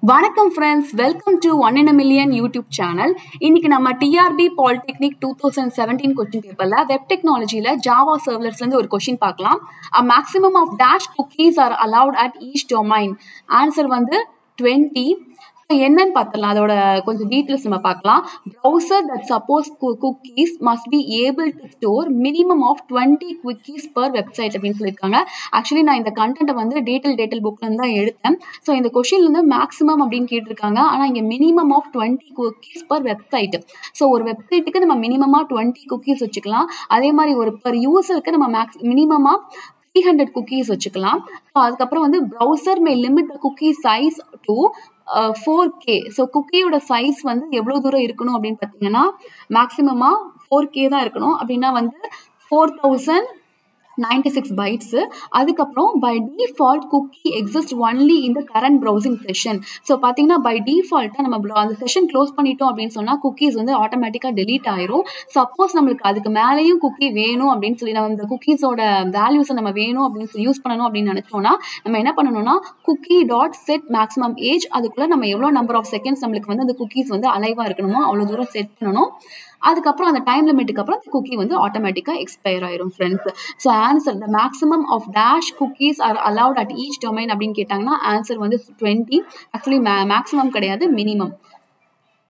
வணக்கம் friends welcome to one in million YouTube channel இன்னைக்கு நம்ம TRP polytechnic two thousand seventeen question பேப்பர்ல web டெக்னாலஜியில ஜாவா சர்வலர்ஸ்ல இருந்து ஒரு கொஸ்டின் பார்க்கலாம் a maximum of dash cookies are allowed at each domain answer வந்து டுவெண்ட்டி ஸோ என்னன்னு பார்த்துடலாம் அதோட கொஞ்சம் டீட்டெயில்ஸ் நம்ம பார்க்கலாம் browser that support cookies must be able to store minimum of twenty cookies per website அப்படின்னு சொல்லியிருக்காங்க ஆக்சுவலி நான் இந்த கண்டென்ட்டை வந்து டேட்டல் டேட்டல் புக்லேருந்து தான் எடுத்தேன் ஸோ இந்த கொஷின்ல இருந்து மேக்ஸிமம் அப்படின்னு கேட்டிருக்காங்க ஆனால் இங்கே minimum of twenty cookies per website so ஒரு வெப்சைட்டுக்கு நம்ம மினிமமாக டுவெண்ட்டி குக்கீஸ் வச்சுக்கலாம் அதே மாதிரி ஒரு பர் யூசருக்கு நம்ம மேக்ஸ் மினிமமாக த்ரீ ஹண்ட்ரட் குக்கீஸ் வச்சுக்கலாம் ஸோ அதுக்கப்புறம் வந்து browser may limit the cookie size to four K so குக்கியோட சைஸ் வந்து எவ்வளோ தூரம் இருக்கணும் அப்படின்னு பார்த்தீங்கன்னா மேக்ஸிமமாக ஃபோர் கே தான் இருக்கணும் அப்படின்னா வந்து four thousand ninety six bytes அதுக்கப்புறம் by default cookie exist only இந்த கரண்ட் ப்ரௌசிங் செஷன் ஸோ பார்த்தீங்கன்னா பை டிஃபால்ட்டாக நம்ம bro- அந்த செஷன் க்ளோஸ் பண்ணிட்டோம் அப்படின்னு சொன்னால் குக்கீஸ் வந்து ஆட்டோமேட்டிக்காக delete ஆயிரும் சப்போஸ் நம்மளுக்கு அதுக்கு மேலேயும் குக்கி வேணும் அப்படின்னு சொல்லி நம்ம இந்த குக்கீஸோட வேல்யூஸை நம்ம வேணும் அப்படின்னு சொல்லி யூஸ் பண்ணணும் அப்படின்னு நினச்சோன்னா நம்ம என்ன பண்ணணும்னா cookie dot set maximum age அதுக்குள்ளே நம்ம எவ்வளோ நம்பர் ஆஃப் செகண்ட்ஸ் நம்மளுக்கு வந்து அந்த குக்கீஸ் வந்து அலைவாக இருக்கணுமோ அவ்வளோ தூரம் செட் பண்ணணும் அதுக்கப்புறம் அந்த டைம் லிமிட்டுக்கு அப்புறம் அந்த குக்கி வந்து ஆட்டோமேட்டிக்காக எக்ஸ்பயர் ஆயிரும் friends so answer the maximum of dash cookies are allowed at each domain அப்படின்னு கேட்டாங்கன்னா ஆன்சர் வந்து டுவெண்ட்டி ஆக்சுவலி மேக்ஸிமம் கிடையாது மினிமம்